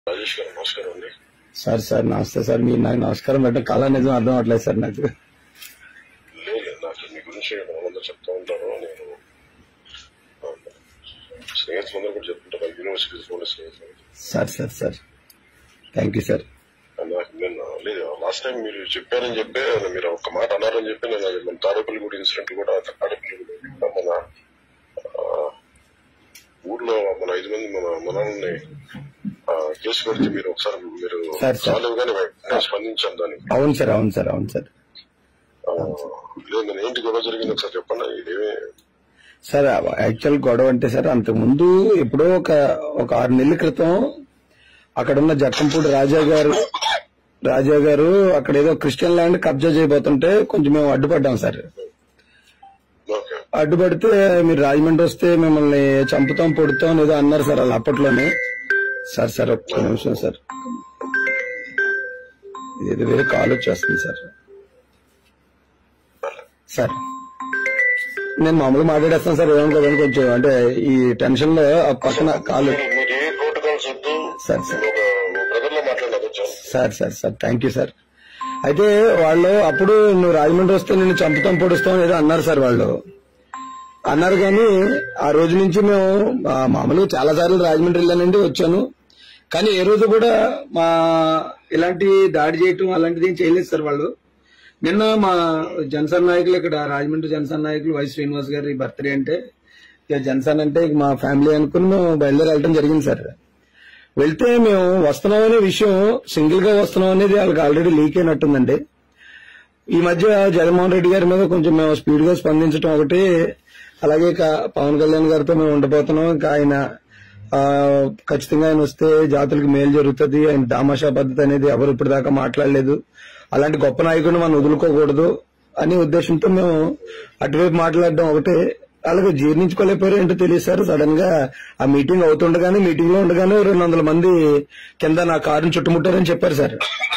రాజేష్ గారు నమస్కారం అండి సార్ సార్ నమస్తే సార్ మీరు నాకు నమస్కారం పెట్టడం కళ నిజం అర్థం అవట్లేదు సార్ నాకు లేదు నాకు మీ గురించి వాళ్ళందరూ చెప్తా ఉంటారు నేను ఆ, స్నేహితులందరూ కూడా చెప్తుంటారు యూనివర్సిటీ ఉన్న స్నేహితులు sir sir sir thank you sir నాకు నేను లేదు లాస్ట్ టైం మీరు చెప్పారని చెప్పి మీరు ఒక మాట అన్నారని చెప్పి నేను అది మన తాడేపల్లి కూడా ఇన్సిడెంట్ కూడా తాడేపల్లి కూడా మన ఆ, ఊర్లో మన ఐదు మంది మన మనల్ని ఆ, కేసు పెడితే మీరు ఒకసారి మీరు సార్, సార్. చాలుగానే వెంటనే స్పందించాను దానికి అవును సార్ అవును సార్ అవును సార్ ఆ, లేదు నేను ఏంటి గొడవ జరిగింది ఒకసారి చెప్పండి ఇదేమి సార్ యాక్చువల్ గొడవ అంటే సార్ అంతకు ముందు ఎప్పుడో ఒక ఒక ఆరు నెలల క్రితం అక్కడ ఉన్న జక్కంపూడి రాజా గారు రాజా గారు అక్కడ ఏదో క్రిస్టియన్ ల్యాండ్ కబ్జా చేయబోతుంటే కొంచెం మేము అడ్డుపడ్డాం సార్ ఓకే అడ్డుపడితే మీరు రాజమండ్రి వస్తే మిమ్మల్ని చంపుతాం పొడుతాం ఏదో అన్నారు సార్ వాళ్ళు అప్పట్లోనే సార్ సార్ ఒక్క నిమిషం సార్ ఇది వేరే కాల్ వచ్చేస్తుంది సార్ సార్ నేను మామూలుగా మాట్లాడేస్తాను సార్ ఏమనుకోదని కొంచెం అంటే ఈ టెన్షన్ లో ఆ పక్కన కాల్ మీరు మీరు ఏ ప్రోటోకాల్స్ వద్దు సార్ సార్ ఒక బ్రదర్ లో మాట్లాడినా కొంచెం sir sir sir thank you sir అయితే వాళ్ళు అప్పుడు నువ్వు రాజమండ్రి వస్తే నిన్ను చంపుతాం పొడుస్తాం ఏదో అన్నారు సార్ వాళ్ళు అన్నారు కానీ ఆ రోజు నుంచి మేము ఆ, మామూలుగా చాలా సార్లు రాజమండ్రి వెళ్ళానండి వచ్చాను కానీ ఏ రోజు కూడా మా ఇలాంటి దాడి చేయటం అలాంటిది ఏం చేయలేదు సార్ వాళ్ళు నిన్న మా జనసేన నాయకులు ఇక్కడ రాజమండ్రి జనసేన నాయకులు వై శ్రీనివాస్ గారి బర్త్డే అంటే ఇక జనసేన అంటే ఇక మా ఫ్యామిలీ అనుకుని మేము బయలుదేరి వెళ్ళటం జరిగింది సార్ వెళ్తే మేము వస్తున్నాం అనే విషయం సింగిల్ గా వస్తున్నాం అనేది వాళ్ళకి ఆల్రెడీ లీక్ అయినట్టుందండి ఈ మధ్య జగన్మోహన్ రెడ్డి గారి మీద కొంచెం మేము స్పీడ్ గా స్పందించడం ఒకటి అలాగే ఇక పవన్ కళ్యాణ్ గారితో మేము ఉండబోతున్నాం ఇంకా ఆయన ఆ, ఖచ్చితంగా ఆయన వస్తే జాతులకు మేలు జరుగుతుంది ఆయన దామాషా పద్ధతి అనేది ఎవరు ఇప్పటిదాకా మాట్లాడలేదు అలాంటి గొప్ప నాయకుడిని మనం వదులుకోకూడదు అనే ఉద్దేశంతో మేము అటువైపు మాట్లాడడం ఒకటే అలాగే జీర్ణించుకోలేకపోయారు ఏంటో తెలియదు సార్ సడన్ గా ఆ మీటింగ్ అవుతుండగానే మీటింగ్ లో ఉండగానే రెండు వందల మంది కింద నా కారుని చుట్టుముట్టారని చెప్పారు సార్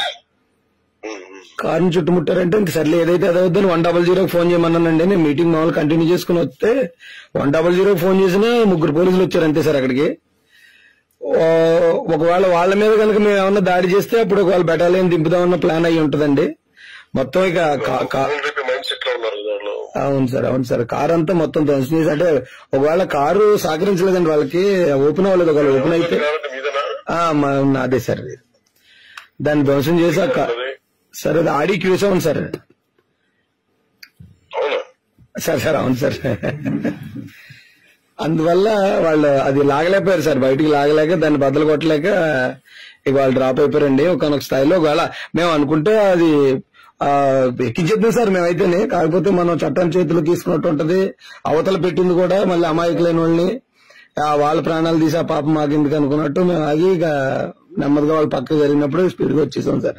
కారుని చుట్టుముట్టారంటే ఇంక సర్లే ఏదైతే అదవుద్దని వన్ డబల్ జీరోకి ఫోన్ చేయమన్నానండి నేను మీటింగ్ మామూలు కంటిన్యూ చేసుకుని వస్తే వన్ డబల్ జీరోకి ఫోన్ చేసినా ముగ్గురు పోలీసులు వచ్చారు అంతే సార్ అక్కడికి ఓ, ఒకవేళ వాళ్ళ మీద కనుక మేము ఏమన్నా దాడి చేస్తే అప్పుడు ఒకవేళ బెటాలియన్ దింపుదామన్న ప్లాన్ అయ్యి ఉంటదండి మొత్తం ఇక కా- కా- రేపు మైండ్ సెట్ లో ఉన్నారు దాంట్లో అవును సార్ అవును సార్ కార్ అంతా మొత్తం ధ్వంసం చేసి అంటే ఒకవేళ కారు సహకరించలేదండి వాళ్ళకి ఓపెన్ అవ్వలేదు ఒకవేళ ఓపెన్ అయితే కాబట్టి మీదనా ఆ, మా- అదే సార్ దాన్ని ధ్వంసం చేశాక అదే సార్ అది ఆడి క్యూస్ అవును సార్ అవునా సార్ సార్ అవును సార్ అందువల్ల వాళ్ళు అది లాగలేకపోయారు సార్ బయటికి లాగలేక దాన్ని బద్దలు కొట్టలేక ఇక వాళ్ళు డ్రాప్ అయిపోయారండి ఒకనొక స్థాయిలో ఒకవేళ మేము అనుకుంటే అది ఆ, ఎక్కించేద్దాం సార్ మేమైతేనే కాకపోతే మనం చట్టం చేతులు తీసుకున్నట్టు ఉంటది అవతల పెట్టింది కూడా మళ్ళీ అమాయకులైన వాళ్ళని ఆ, వాళ్ళ ప్రాణాలు తీసి ఆ పాపం మాకెందుకు అనుకున్నట్టు మేము ఆగి ఇక నెమ్మదిగా వాళ్ళు పక్కకు జరిగినప్పుడు స్పీడ్ గా వచ్చేసాం సార్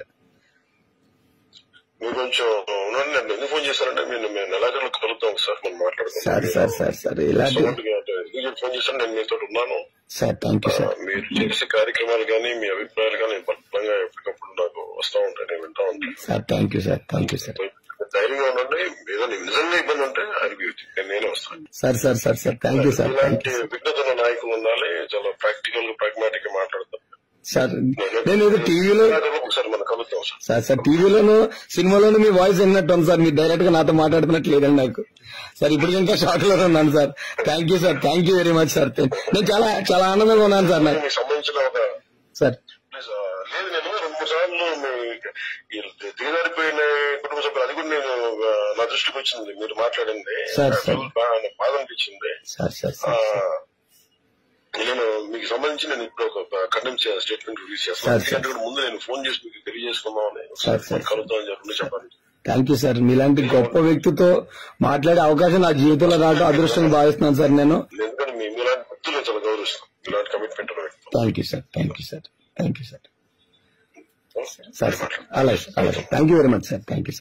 మీరు కొంచెం ఉండండి నన్ను ఎందుకు ఫోన్ చేశారంటే మీరు మేము నెలాఖరులో కలుద్దాం ఒకసారి మనం మాట్లాడుకుందాం సార్ సార్ సార్ సార్ ఇలాంటి సౌండ్గా అంటే ఎందుకు ఫోన్ చేశాను నేను మీతో ఉన్నాను సార్ థ్యాంక్ యూ ఆ, సార్ మీరు చేసే కార్యక్రమాలు కానీ మీ అభిప్రాయాలు కానీ బలంగా ఎప్పటికప్పుడు నాకు వస్తా ఉంటాయి నేను వింటా ఉంటాను sir thank you sir thank you sir ధైర్యంగా ఉండండి ఏదో నీకు నిజంగా ఇబ్బంది ఉంటే అడిగి నేను నేనే వస్తాను sir sir sir sir thank you sir thank ఇలాంటి విఘ్నతల నాయకులు ఉండాలి చాలా ప్రాక్టికల్ గా ప్రాగ్మాటిక్ గా మాట్లాడతాం సార్ నేను ఏదో టీవీలో నెలాఖరులో ఒకసారి మనం కలుద్దాం సార్ సార్ సార్ టీవీలోను సినిమాలోను మీ వాయిస్ విన్నట్టు ఉంది సార్ మీరు డైరెక్ట్ గా నాతో మాట్లాడుతున్నట్టు లేదండి నాకు సార్ ఇప్పుడు ఇంకా షాక్ లో ఉన్నాను sir thank you sir thank you very much sir నేను చాలా చాలా ఆనందంగా ఉన్నాను సార్ నాకు మీకు సంబంధించిన ఒక సార్ ప్లీజ్, ఆ, లేదు నేను రెండు మూడు సార్లు మీ- ఈ దిగజారిపోయిన కుటుంబ సభ్యులు అది కూడా నేను ఆ, నా దృష్టికి వచ్చింది మీరు మాట్లాడింది సార్, సార్. నాకు బాగా నాకు బాధ అనిపించింది సార్ సార్ ఆ, సార్ నేను మీకు సంబంధించి నేను ఇప్పుడు ఒక ఖండం స్టేట్మెంట్ రిలీజ్ సార్, చేస్తాను సార్. ఎందుకంటే కూడా ముందు నేను ఫోన్ చేసి మీకు తెలియజేసుకుందామని సార్, సార్. కలుద్దామని చెప్పి చెప్పాను థ్యాంక్ యూ సార్ మీలాంటి గొప్ప వ్యక్తితో మాట్లాడే అవకాశం నా జీవితంలో రావడం అదృష్టంగా భావిస్తున్నాను సార్ నేను ఎందుకంటే మీ మీలాంటి వ్యక్తులు చాలా గౌరవిస్తాం ఇలాంటి కమిట్మెంట్ ఉన్న వ్యక్తులు thank you sir thank you sir thank you sir sir sir అలాగే సార్ అలాగే thank you very much sir thank you